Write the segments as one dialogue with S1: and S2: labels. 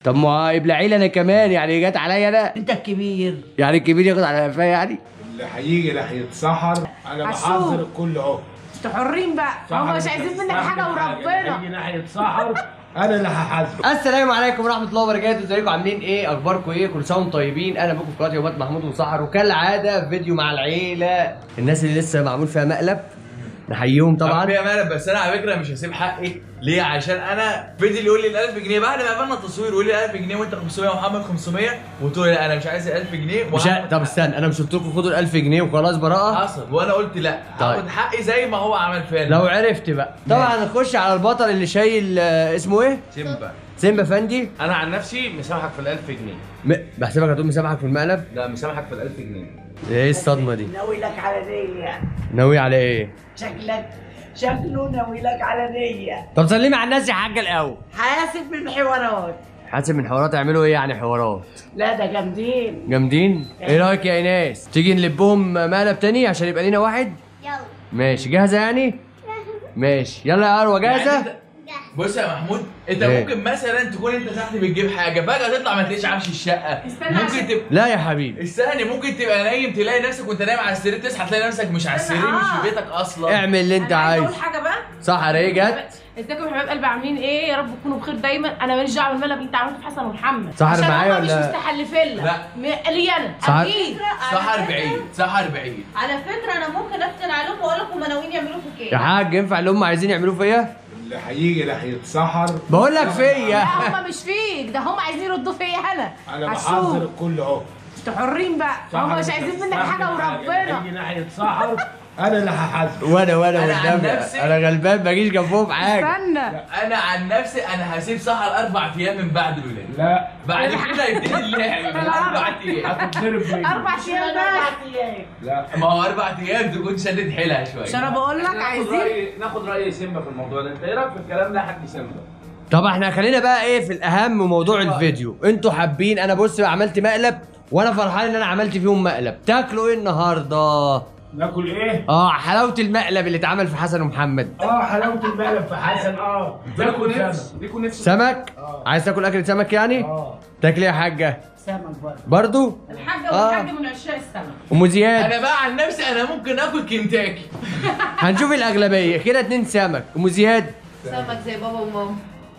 S1: طب ما ابلعي لي انا كمان يعني جت عليا انا
S2: انت الكبير
S1: يعني الكبير ياخد على قفايا يعني
S3: اللي هيجي اللي هيتسحر انا
S4: عسول.
S3: بحذر الكل اهو
S4: انتوا حرين بقى هم مش عايزين منك حاجه وربنا
S3: هيجي ناحيه سحر انا اللي هحاسبه
S1: السلام عليكم ورحمه الله وبركاته ازيكم عاملين ايه اخباركم ايه كل سنه وانتم طيبين انا بكم في قناه يومات محمود وسحر وكالعاده فيديو مع العيله الناس اللي لسه معمول فيها مقلب نحييهم
S5: طبعا
S1: طبعا
S5: يا مالك بس انا على فكره مش هسيب حقي ليه عشان انا فضل يقول لي ال 1000 جنيه بعد ما قفلنا التصوير يقول لي 1000 جنيه وانت 500 ومحمد 500 وقلت له لا انا مش عايز ال 1000 جنيه
S1: مش ه-
S5: وهاخد
S1: طب استنى انا مش قلت لكم خدوا ال 1000 جنيه وخلاص براءه
S5: حصل وانا قلت لا
S1: طيب.
S5: هاخد حقي زي ما هو عمل فيا
S1: لو عرفت بقى طبعا هنخش على البطل اللي شايل آه، اسمه ايه
S5: سيمبا
S1: سيمبا فندي
S6: انا عن نفسي مسامحك في ال 1000 جنيه
S1: م... بحسبك هتقول مسامحك في المقلب
S6: لا مسامحك في ال 1000 جنيه
S1: ايه الصدمه دي
S2: ناوي لك على نية
S1: ناوي على ايه
S2: شكلك شكله ناوي لك على نية
S1: طب سلمي على الناس يا حاجه الاول
S2: حاسب من الحوارات
S1: حاسب من حوارات يعملوا ايه يعني حوارات
S2: لا ده جامدين
S1: جامدين ايه رايك يا ايناس تيجي نلبهم مقلب تاني عشان يبقى لينا واحد
S7: يلا
S1: ماشي جاهزه يعني ماشي يلا يا اروى
S5: يعني
S1: جاهزه
S5: انت- بص يا محمود انت
S1: ايه؟
S5: ممكن مثلا تكون انت تحت بتجيب حاجه فجاه تطلع ما تلاقيش عفش الشقه
S4: استنى
S5: ممكن
S4: عشان-
S5: تبقى
S1: لا يا حبيبي
S5: استنى ممكن تبقى نايم تلاقي نفسك وانت نايم على السرير تصحى تلاقي نفسك مش على السرير مش في بيتك اصلا
S1: اعمل اللي انت
S4: انا عايزه
S1: عايزه
S4: اقول حاجه بقى
S1: صح ايه جت
S4: ازيكم يا حبايب قلبي عاملين ايه يا رب تكونوا بخير دايما انا ماليش دعوه بالمقلب اللي انت عملته في حسن ومحمد
S1: سحر
S4: عشان
S1: معايا
S4: هما مش
S1: ولا-
S4: مستحلفين
S5: لا.
S4: م- لي انا
S1: سحر-
S4: اكيد
S5: سحر بعيد سحر بعيد
S8: على فكره انا ممكن افتن عليكم واقول لكم هم ناويين يعملوا فيك
S1: يا
S8: ايه
S1: حاج ينفع اللي هم عايزين يعملوه فيا
S3: اللي هيجي اللي هيتسحر
S1: بقول لك فيا
S4: لا هم مش فيك ده هم عايزين يردوا فيا انا
S3: انا
S4: عسول.
S3: بحذر الكل اهو
S4: انتوا حرين بقى هم مش عايزين منك حاجه وربنا
S3: هيجي ناحيه سحر انا اللي هحاسبه
S1: وانا وانا
S5: أنا عن
S1: قدامي
S5: نفسي-
S1: انا غلبان ما اجيش جنبهم حاجه
S4: استنى
S5: انا عن نفسي انا هسيب سحر اربع ايام من بعد الولاده
S3: لا
S5: بعد كده يبتدي اللعب من اربع ايام
S3: هتتضرب بيه
S4: اربع ايام بس
S3: لا
S5: ما هو اربع ايام تكون شدت حيلها شويه
S4: عشان انا بقول لك
S6: ناخد
S4: عايزين
S6: راي ناخد راي سيمبا في الموضوع ده انت ايه رايك في الكلام ده يا حاج سيمبا
S1: طب احنا خلينا بقى ايه في الاهم موضوع الفيديو انتوا حابين انا بص عملت مقلب وانا فرحان ان انا عملت فيهم مقلب تاكلوا ايه النهارده
S3: ناكل ايه؟
S1: اه حلاوه المقلب اللي اتعمل في حسن ومحمد
S3: اه حلاوه المقلب في حسن اه
S6: ليكوا
S3: ناكل
S6: نفس
S3: سمك
S6: ليكوا نفس
S1: سمك عايز تاكل اكل سمك يعني
S3: اه
S1: تاكل ايه يا حاجه
S2: سمك برضه
S1: برضو
S4: الحاجه
S1: آه.
S4: والحاج من عشاق السمك
S1: ام زياد
S5: انا بقى عن نفسي انا ممكن اكل كنتاكي
S1: هنشوف الاغلبيه كده اتنين سمك ام زياد
S8: سمك زي بابا وماما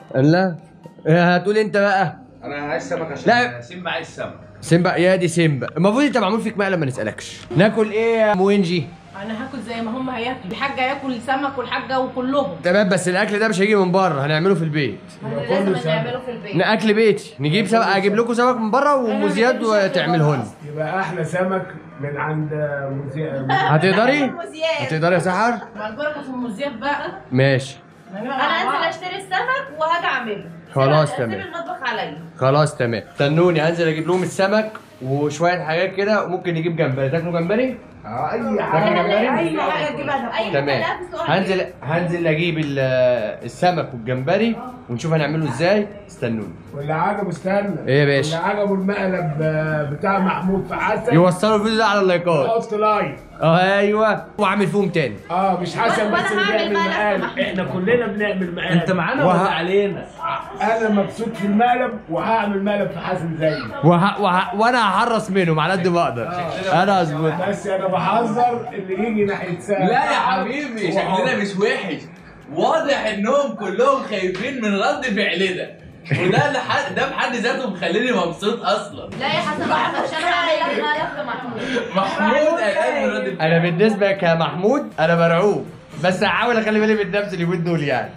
S1: لا إيه هتقول انت بقى
S6: انا عايز سمك عشان
S1: لا.
S6: سيمبا عايز سمك
S1: سيمبا يا دي سيمبا المفروض انت معمول فيك مقلب ما نسالكش ناكل ايه يا موينجي
S4: انا هاكل زي ما هم هياكلوا الحاج هياكل سمك والحاجه وكلهم
S1: تمام بس الاكل ده مش هيجي من بره هنعمله في البيت
S8: لازم نعمله في البيت
S1: اكل بيتي نجيب سمك اجيب لكم سمك من بره وام زياد وتعملهن
S3: يبقى احلى سمك من عند مذيع
S1: هتقدري
S8: وزياد
S1: هتقدري يا سحر
S4: مع البركه في ام زياد بقى
S1: ماشي
S8: انا انزل اشتري السمك وهاجي اعمله
S1: خلاص،
S8: سيب-
S1: تمام.
S8: سيب المطبخ عليا
S1: خلاص تمام استنوني هنزل اجيب لهم السمك وشويه حاجات كده وممكن نجيب جمبري تاكلوا جمبري
S3: اه اي
S1: تاكلوا
S3: حاجه
S1: جمبري
S2: اي حاجه تجيبها
S8: اي
S1: تمام
S8: ملابس وأنا
S1: هنزل هنزل اجيب ال- السمك والجمبري ونشوف هنعمله ازاي استنوني
S3: واللي عجبه استنى
S1: ايه يا باشا؟
S3: واللي عجبه المقلب آه، بتاع محمود في حسن
S1: يوصلوا الفيديو ده على اللايكات
S3: حط لايك
S1: اه ايوه واعمل فيهم تاني
S3: اه مش حسن
S8: وأنا
S3: بس اللي
S8: هعمل
S3: بيعمل
S8: مقلب
S3: مقالب
S8: محمود.
S3: احنا كلنا بنعمل مقالب
S6: انت معانا
S1: وه-
S6: ولا علينا
S3: انا مبسوط في المقلب وهعمل مقلب في حسن زيي
S1: وه... وه... وانا هحرص منهم على قد ما اقدر انا اظبط
S3: بس انا بحذر اللي يجي ناحيه سامي
S5: لا يا حبيبي شكلنا مش وحش واضح انهم كلهم خايفين من رد فعلنا وده لحد ده بحد ذاته مخليني مبسوط اصلا
S8: لا يا حسن عشان انا عامل لك مقلب لمحمود
S5: محمود قلقان من رد
S1: انا
S5: فعلنا
S1: بالنسبه كمحمود انا مرعوب بس هحاول اخلي بالي من نفسي اليومين دول يعني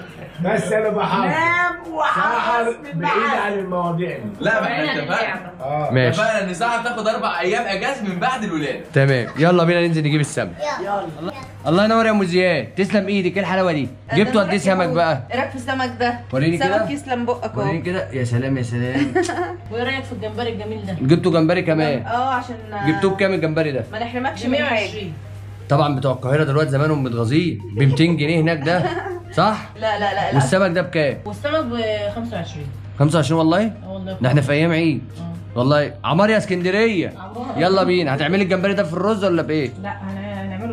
S3: بس انا بحذر
S2: نام وحرص
S3: سحر
S2: من
S3: بعيد
S2: بعد
S3: عن المواضيع دي
S5: لا ما احنا
S8: بعيد عن
S5: اتفقنا
S8: اللعبة.
S3: اه
S1: ماشي
S5: اتفقنا ان ساعه تاخد اربع ايام اجازه من بعد الولاده
S1: تمام يلا بينا ننزل نجيب السمك
S2: يلا
S1: الله ينور يا ام زياد تسلم ايدك ايه الحلاوه دي جبتوا قد ايه سمك بقى
S8: ايه رايك في السمك ده؟
S1: وريني كده.
S8: سمك يسلم بقك
S1: وريني
S8: اهو
S1: كده يا سلام يا سلام
S4: وايه رايك في الجمبري الجميل ده
S1: جبتوا جمبري كمان
S8: اه عشان
S1: جبتوه بكام الجمبري ده
S8: ما نحرمكش منه عادي
S4: 120
S1: طبعا بتوع القاهره دلوقتي زمانهم متغاظين ب 200 جنيه هناك ده صح
S8: لا لا لا لا
S1: والسمك ده بكام
S4: والسمك ب 25
S1: 25 والله
S4: اه والله
S1: ده احنا في ايام عيد
S4: اه
S1: والله عمار يا اسكندريه
S4: عمار.
S1: يلا بينا هتعملي الجمبري ده في الرز ولا بايه
S4: لا هن- هنعمله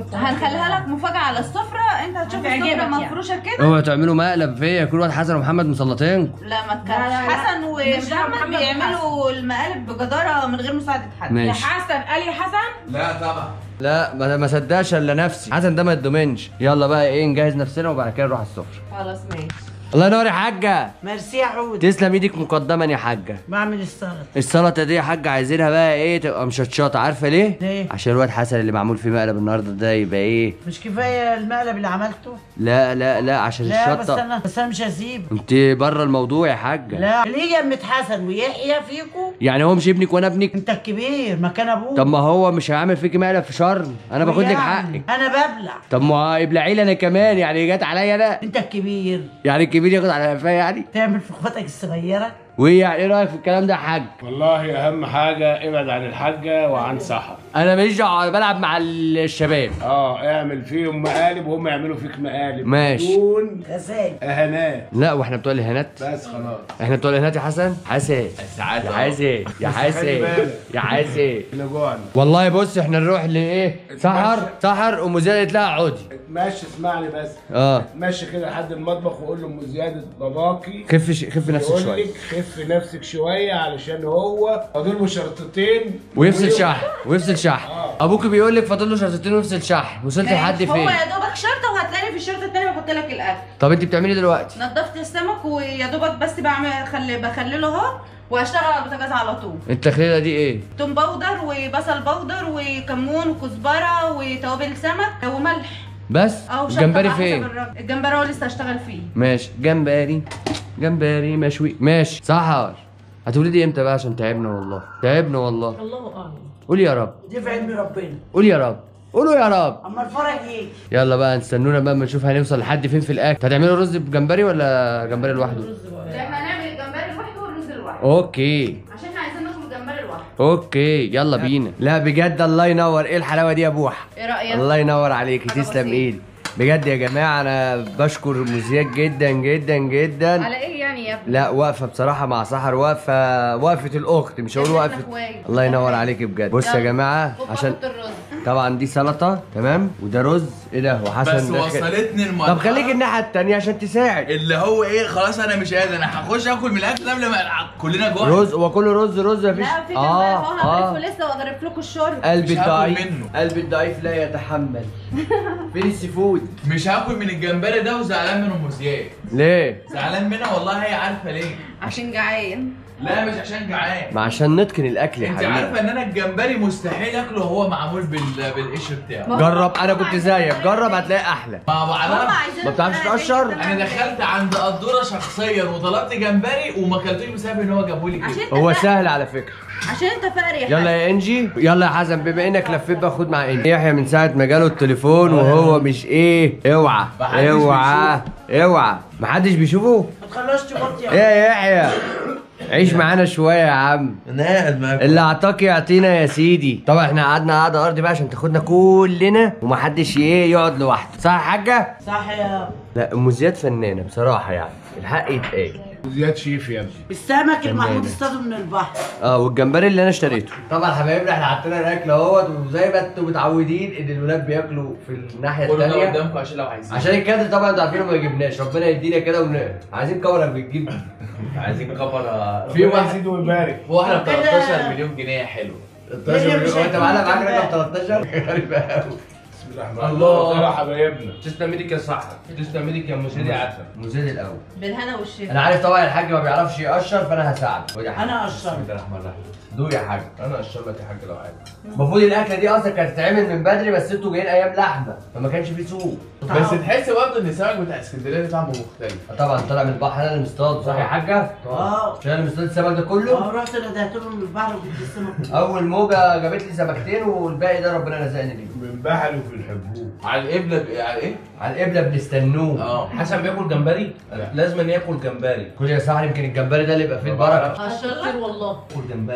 S8: هنخليها لك مفاجأة على السفرة انت هتشوف
S4: هتعجبك
S8: السفرة
S4: يعني.
S8: مفروشة كده
S1: اوعوا تعملوا مقلب فيا كل واحد حسن ومحمد مسلطين
S8: لا ما
S4: لا،
S8: تكلمش
S4: لا، لا.
S8: حسن
S4: مش دعوة
S8: ومحمد
S4: محمد
S8: بيعملوا المقالب بجدارة من غير مساعدة حد
S4: يا
S1: ماشي
S4: حسن قال يا حسن
S5: لا طبعا
S1: لا ما انا ما صدقش الا نفسي حسن ده ما يضمنش يلا بقى ايه نجهز نفسنا وبعد كده نروح السفره
S8: خلاص ماشي
S1: الله ينور يا حاجه
S2: ميرسي يا عود
S1: تسلم ايدك مقدما يا حاجه
S2: بعمل السلطه
S1: السلطه دي يا حاجه عايزينها بقى ايه تبقى مشطشطه عارفه ليه
S2: ليه؟
S1: عشان الواد حسن اللي معمول فيه مقلب النهارده ده يبقى ايه
S2: مش كفايه المقلب اللي عملته
S1: لا لا لا عشان
S2: لا بس
S1: الشطه
S2: انا بس انا مش هسيب
S1: انت بره الموضوع يا حاجه
S2: لا اللي يجي أمة حسن ويحيى فيكو
S1: يعني هو مش ابنك وانا ابنك
S2: انت الكبير مكان ابوك
S1: طب ما هو مش هيعمل فيكي مقلب في شرم انا باخد لك
S2: يعني
S1: حقك
S2: انا ببلع
S1: طب ما ابلعي لي انا كمان يعني جت عليا انا
S2: انت الكبير
S1: يعني الكبير ياخد على قفايا يعني
S2: تعمل في اخواتك الصغيره
S1: وايه يعني ايه رايك في الكلام ده يا حاج
S3: والله اهم حاجه ابعد عن الحاجه وعن سحر
S1: انا ماليش دعوه بلعب مع الشباب
S3: اه اعمل فيهم مقالب وهم يعملوا فيك مقالب
S1: ماشي.
S3: بدون
S2: غزال
S3: اهانات
S1: لا واحنا بتوع الاهانات
S3: بس خلاص
S1: احنا بتوع الاهانات يا حسن حسن
S5: ساعات
S1: يا
S5: أهو.
S1: حسن يا حسن
S3: بالك.
S1: يا حسن
S3: احنا جوعنا
S1: والله بص احنا نروح لايه سحر سحر ام زياد قالت لها اقعدي
S3: ماشي اسمعني بس
S1: اه
S3: ماشي كده لحد المطبخ وقول له ام زياده باباكي
S1: خف ش- خف نفسك
S3: يقول
S1: شويه
S3: لك خف نفسك شويه علشان هو فاضل له شرطتين
S1: ويفصل شحن ويفصل شحن ابوك بيقول لك فاضل له شرطتين ويفصل شحن وصلت لحد
S8: هو
S1: فين
S8: يا دوبك شرطة وهتلاقي في الشرطة التانية بحط لك الأكل
S1: طب انت بتعملي إيه دلوقتي
S8: نضفت السمك ويا دوبك بس بعمل خلي بخلله اهو وهشتغل على البوتاجاز على طول
S1: التخليله دي ايه
S8: توم باودر وبصل باودر وكمون وكزبره وتوابل سمك وملح
S1: بس
S8: او شطة
S1: الجمبري
S8: على حسب
S1: فين
S8: الرغبة. الجمبري هو لسه هشتغل فيه
S1: ماشي جمبري جمبري مشوي ماشي سحر هتولدي امتى بقى عشان تعبنا والله تعبنا والله
S4: الله اعلم
S1: قول يا رب
S2: دي في علم ربنا
S1: قول يا رب قولوا يا رب
S2: اما الفرج يجي
S1: يلا بقى نستنونا بقى اما نشوف هنوصل لحد فين في الاكل هتعملوا رز بجمبري ولا جمبري لوحده
S8: احنا هنعمل الجمبري لوحده والرز لوحده
S1: اوكي
S8: عشان احنا عايزين ناكل الجمبري لوحده
S1: اوكي يلا بينا لا بجد الله ينور ايه الحلاوه دي يا بوحه
S8: ايه رايك
S1: الله ينور عليكي
S8: حاجة
S1: تسلم
S8: بسيطة.
S1: ايدي بجد يا جماعه انا بشكر مزياد جدا جدا جدا
S8: على ايه يعني يا ابني
S1: لا واقفه بصراحه مع سحر واقفه وقفه الاخت مش هقول
S8: إحنا
S1: وقفه
S8: إخوات.
S1: الله ينور عليكي بجد بص يا
S8: يلا.
S1: جماعه
S8: خد
S1: عشان
S8: حط الرز
S1: طبعا دي سلطه تمام وده رز ايه ده وحسن
S5: بس
S1: داخل-
S5: وصلتني المرحله
S1: طب خليك الناحيه التانيه عشان تساعد
S5: اللي هو ايه خلاص انا مش قادر انا هخش اكل من الاكل قبل ما كلنا جوع
S1: رز هو كله رز رز مفيش
S8: لا في جمبري
S1: اه
S8: هو
S1: اه
S8: هغرف لسه واغرف لكم الشرب
S1: قلبي
S5: مش هاكل
S1: الضعيف
S5: منه.
S1: قلبي الضعيف لا يتحمل فين السي فود
S5: مش هاكل من الجمبري ده وزعلان من ام زياد
S1: ليه
S5: زعلان منها والله هي عارفه ليه
S8: عشان جعان
S5: لا مش عشان جعان
S1: ما عشان نتقن الاكل يا
S5: انت
S1: حبيبي
S5: عارفه ان انا الجمبري مستحيل اكله وهو معمول بال... بالقشر بتاعه
S1: جرب انا كنت زيك جرب هتلاقي احلى
S5: ما
S8: هم
S5: بعرف
S8: عايزين
S1: ما بتعرفش تقشر؟
S5: انا دخلت عند قدوره شخصيا وطلبت جمبري وما اكلتوش بسبب ان هو جابولي
S8: عشان
S5: كده
S8: انت
S1: هو
S8: فقري.
S1: سهل على فكره
S8: عشان انت فقري يا
S1: يلا
S8: حسن.
S1: يا انجي يلا يا حسن بما انك لفيت بقى خد مع انجي يحيى من ساعه ما جاله التليفون وهو مش ايه اوعى
S5: محدش
S1: اوعى اوعى محدش بيشوفه
S2: ما تخلوش تغطي
S1: ايه يا يحيى عيش معانا شويه يا عم
S5: انا قاعد معاك
S1: اللي اعطاك يعطينا يا سيدي طبعا احنا قعدنا قعده ارضي بقى عشان تاخدنا كلنا ومحدش ايه يقعد لوحده صح يا حاجه
S2: صح يا
S1: لا ام زياد فنانه بصراحه يعني الحق يتقال
S3: زياد شيف يا ابني
S2: السمك المحمود
S1: فنانة.
S2: اصطاده من البحر
S1: اه والجمبري اللي انا اشتريته طبعا حبايبنا احنا حطينا الاكل اهوت وزي ما انتم متعودين ان الولاد بياكلوا في الناحيه
S5: قولوا ده
S1: الثانيه
S5: قدامكم عشان لو عايزين
S1: عشان الكادر طبعا انتوا عارفين ما يجيبناش ربنا يدينا كده ون... عايزين كاميرا بتجيب
S5: عايزين كفره
S1: في
S3: ربنا
S1: واحد
S3: يزيد ويبارك
S5: واحنا ب
S2: كده.
S5: 13 مليون جنيه حلو
S1: 13 مليون انت معانا معاك رقم 13 غريب قوي
S3: بسم الله الرحمن
S5: الله.
S3: الرحيم يا حبايبنا
S6: تسلم ايدك يا صاحبي تسلم ايدك يا مسيدي عسل
S1: مزيد الاول
S8: بالهنا والشفا
S1: انا عارف طبعا الحاج ما بيعرفش يقشر فانا هساعده خد يا حاج.
S2: انا قشرت
S6: بسم الله الرحمن الرحيم
S1: دوق يا حاج
S6: انا اشرب لك يا حاج لو عايز
S1: المفروض الاكله دي اصلا كانت تتعمل من بدري بس انتوا جايين ايام لحمه فما كانش في سوق
S5: بس تحس برضه ان السمك بتاع اسكندريه ده طعمه مختلف
S1: طبعا طالع من البحر انا اللي مصطاد صح يا حاجه؟
S2: اه
S1: مش انا اللي مصطاد السمك ده كله؟
S2: اه رحت ندهت له من البحر وجبت السمك
S1: اول موجه جابت لي سمكتين والباقي ده ربنا رزقني بيه
S3: من بحري وفي الحبوب
S5: على القبله ب- على ايه؟
S1: على القبله بنستنوه
S5: اه
S6: حسن بياكل جمبري لازم ياكل جمبري
S1: كل يا صاحبي يمكن الجمبري ده اللي يبقى فيه البركه
S4: شاطر والله
S6: كل جمبري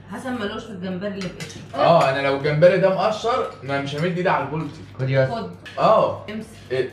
S8: حسن ملوش في الجمبري اللي بقشر
S5: اه انا لو الجمبري ده مقشر ما مش همد ايدي على البولتي
S1: خد يا
S8: خد
S5: اه
S8: امسك
S5: إيه.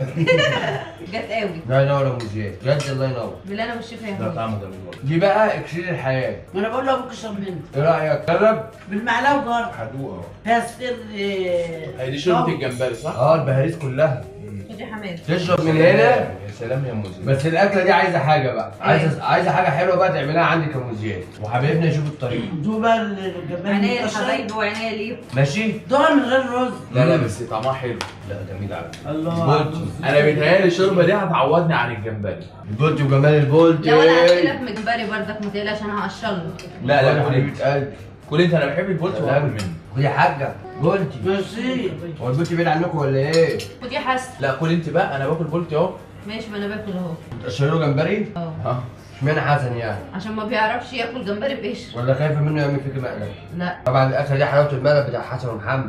S8: جت قوي
S1: الله ينور يا ابو زياد بجد الله ينور
S8: بالله انا والشفا يا
S3: ده
S8: هون
S3: طعمه جميل والله
S1: دي بقى اكسير الحياه
S2: ما انا بقول له ابوك اشرب منه
S1: ايه رايك جرب
S2: بالمعلقه وجرب
S3: هدوق اهو
S2: فيها سر آه،
S5: هي دي شوربه الجمبري صح؟
S1: اه البهاريز كلها
S8: خد يا حماد
S1: تشرب من هنا
S3: يا سلام يا موزي
S1: بس الاكله دي عايزه حاجه بقى عايزه عايزه حاجه حلوه بقى تعملها عندك يا ابو زياد وحبايبنا يشوفوا الطريقه
S2: دوق بقى الجمبري
S8: عينيا
S2: المكشر.
S8: الحبايب وعينيا ليهم
S1: ماشي
S2: دوقها من غير رز
S5: لا لا بس طعمها حلو
S3: لا جميل على فكرة.
S2: الله
S1: بولتي
S5: انا بيتهيألي الشوربه دي هتعوضني عن الجمبري
S1: البولتي وجمال البولتي
S8: لو انا هاكلك من الجمبري برضك ما تقلقش انا هقشرلك
S5: لا لا كل
S1: حبيبه قلبي
S5: كل انت انا بحب البولتي
S1: سلام.
S5: واكل منه
S1: خد يا حاجه بولتي
S2: ميرسي
S1: هو البولتي بعيد عنكم ولا ايه؟
S8: خد يا حسن
S5: لا كل انت بقى انا باكل بولتي اهو
S8: ماشي ما انا باكل اهو
S1: تقشروا جمبري؟
S8: اه
S5: اه
S1: اشمعنى حسن يعني؟
S8: عشان ما بيعرفش ياكل جمبري بقشر
S1: ولا خايفه منه يعمل فيك مقلب؟
S8: لا
S1: طبعا الاكله دي حلاوه المقلب بتاع حسن ومحمد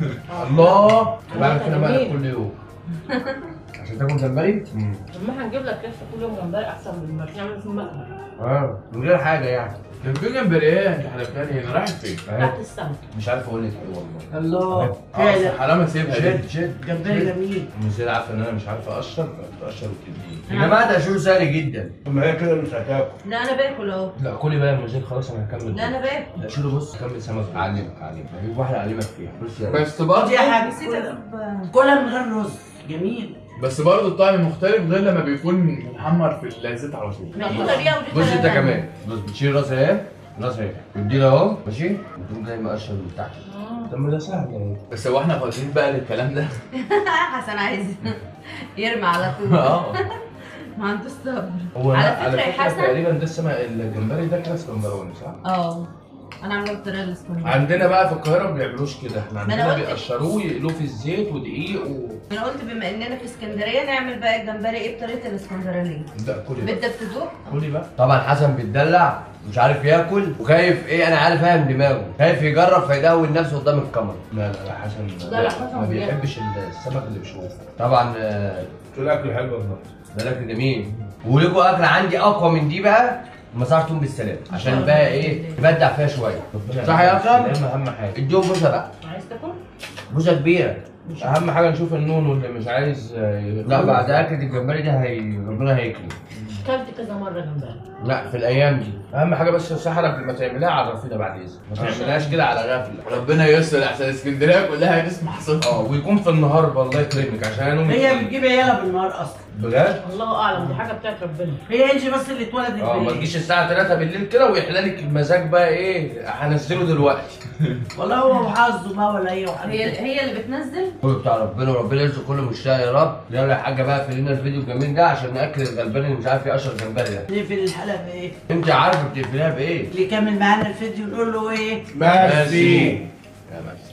S1: الله بعمل كده مقلب كل يوم عشان تاكل جمبري؟
S4: طب ما هنجيب لك لسه كل يوم جمبري احسن من ما تعمل في المقلب
S1: اه من غير حاجه يعني
S5: كان في جمبري ايه انت حلفتني هنا رايح فين؟
S4: تحت السمك
S1: مش عارف اقول لك ايه والله
S2: الله
S5: اه
S2: فعلا
S5: بس حرام اسيبها دي
S1: شد شد
S2: جمبري جميل
S3: موزي عارفه ان انا مش عارف اقشر فبتقشر وتديني
S1: يا جماعه ده شو سهل جدا
S3: ما هي كده مش هتاكل
S8: لا انا باكل اهو
S3: لا كلي بقى يا موزي خلاص انا هكمل
S8: لا انا باكل
S3: لا شيله بص كمل سمك اعلمك اعلمك
S1: هجيب واحده اعلمك فيها بص يا
S5: بس برضه
S2: خد يا حبيبي
S8: نسيت
S2: كلها-
S8: اجيب
S2: كلها من غير رز جميل
S5: بس برضه الطعم مختلف غير لما بيكون محمر في الزيت على طول
S8: لا دي طريقه ودي
S1: بص
S8: طريقه
S1: انت
S8: تانية.
S1: كمان بص بتشيل راسها اهي راسها اهي وتديها اهو ماشي وتقوم جاي مقشر من تحت
S3: طب ما ده سهل يعني
S5: بس هو احنا فاضيين بقى للكلام ده
S8: حسن عايز يرمي على طول
S5: اه
S8: ما عندوش صبر
S3: هو
S8: على
S3: على
S8: فكره يا
S3: فكره
S8: حسن
S3: تقريبا ده السمك الجمبري ده كده اسكندراني صح؟
S8: اه انا عامله بالطريقه الاسكندريه
S3: عندنا بقى في القاهره ما بيعملوش كده احنا
S8: ما أنا
S3: عندنا
S8: قلت-
S3: بيقشروه يقلوه في الزيت ودقيق و
S8: انا قلت بما اننا في اسكندريه نعمل بقى الجمبري ايه بطريقه الاسكندرانيه
S3: لا كلي بقى
S8: بدك تدوق
S3: كلي بقى
S1: طبعا حسن بيتدلع مش عارف ياكل وخايف ايه انا عارف فاهم دماغه خايف يجرب فيدون نفسه قدام الكاميرا
S3: لا لا لا حسن
S4: لا، لا، حسن
S3: ما
S4: بياكل.
S3: بيحبش السمك اللي بيشوفه
S1: طبعا آه،
S3: تقول اكله حلو والله
S1: ده الاكل جميل ولكم اكله عندي اقوى من دي بقى مسار توم بالسلام عشان بقى ايه تبدع فيها شويه صح يا اكرم؟
S3: السلام اهم حاجه
S1: اديهم بوسه بقى
S4: عايز تاكل؟
S1: بوسه كبيره
S3: اهم حاجه نشوف النون واللي مش عايز آه،
S1: لا بعد اكله الجمبري ده هي ربنا هيكرم
S4: كلت كذا مره جمبري
S1: لا في الايام دي
S3: اهم حاجه بس يا سحر قبل ما تعملها عرفينا بعد اذنك ما تعملهاش كده على غفله
S5: ربنا يستر احسن اسكندريه كلها هتسمع صوتها
S3: اه ويكون في النهار بقى الله يكرمك عشان انا نومي
S2: هي
S3: تقيل.
S2: بتجيب عيالها بالنهار اصلا
S3: بجد؟
S4: الله اعلم دي حاجه بتاعت ربنا
S2: هي انجي بس اللي اتولدت
S3: اه ما
S2: بالليل.
S3: تجيش الساعه 3 بالليل كده ويحلالك المزاج بقى ايه هنزله دلوقتي
S2: والله هو وحظه بقى ولا هي وحظه
S8: هي هي اللي بتنزل
S1: كله بتاع ربنا وربنا يرزق كل مشتاق يا رب يلا يا حاجه بقى في لنا الفيديو الجميل ده عشان ناكل الغلبان اللي مش عارف يقشر جمبري ده
S2: نقفل الحلقه بايه؟
S1: انت عارفه بتقفلها بايه
S2: اللي يكمل معانا الفيديو نقول له ايه؟
S3: ميرسي
S1: يا بس